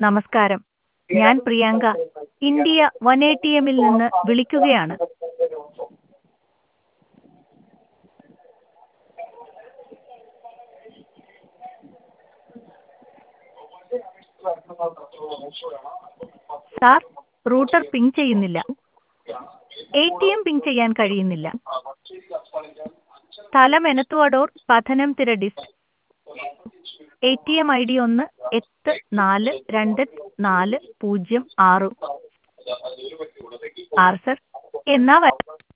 നമസ്കാരം ഞാൻ Priyanka India one A T എമ്മിൽ നിന്ന് വിളിക്കുകയാണ് സാർ റൂട്ടർ പിങ് ചെയ്യുന്നില്ല എ ടി എം പിങ് ചെയ്യാൻ കഴിയുന്നില്ല സ്ഥലം എനത്തുവഡോർ Pathanamthitta dist A T M I D ഒന്ന് എട്ട് നാല് രണ്ട് നാല് പൂജ്യം ആറ് ആറ് സർ എന്നാ വരാം